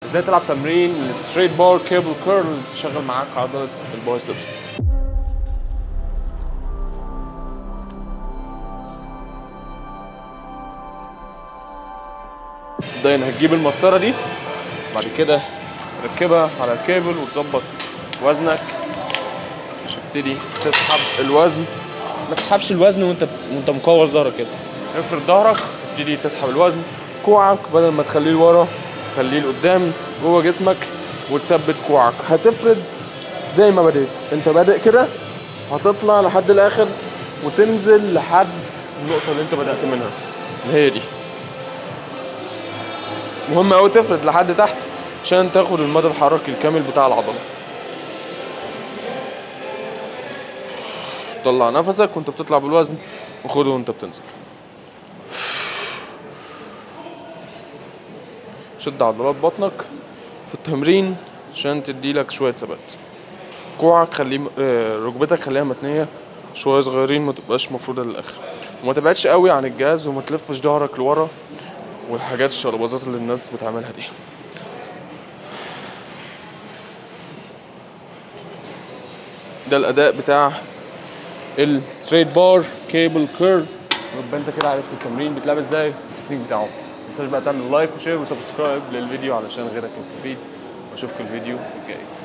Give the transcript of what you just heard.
ازاي تلعب تمرين الستريت بار كيبل كيرل تشغل معاك عضله البايسبس مبدئيا هتجيب المسطره دي بعد كده تركبها على الكيبل وتظبط وزنك تبتدي تسحب الوزن ما تسحبش الوزن وانت وانت مكور ظهرك كده افرد ظهرك تبتدي تسحب الوزن كوعك بدل ما تخليه لورا خليه لقدام جوه جسمك وتثبت كوعك هتفرد زي ما بدأت انت بادئ كده هتطلع لحد الاخر وتنزل لحد النقطة اللي انت بدأت منها اللي هي دي مهم قوي تفرد لحد تحت عشان تاخد المدى الحركي الكامل بتاع العضلة طلع نفسك وانت بتطلع بالوزن وخده وانت بتنزل شد عضلات بطنك في التمرين عشان تديلك شوية ثبات كوعك خليه آه، ركبتك خليها متنية شوية صغيرين ما تبقاش مفرودة للآخر وما تبعدش قوي عن الجهاز وما تلفش ظهرك لورا والحاجات الشلبازات اللي الناس بتعملها دي ده الأداء بتاع الستريت بار كيبل كيرل يبقى انت كده عرفت التمرين بيتلعب ازاي التكنيك بتاعه ما تنساش بقى تعمل لايك وشير وسبسكرايب للفيديو علشان غيرك يستفيد واشوفكم الفيديو الجاي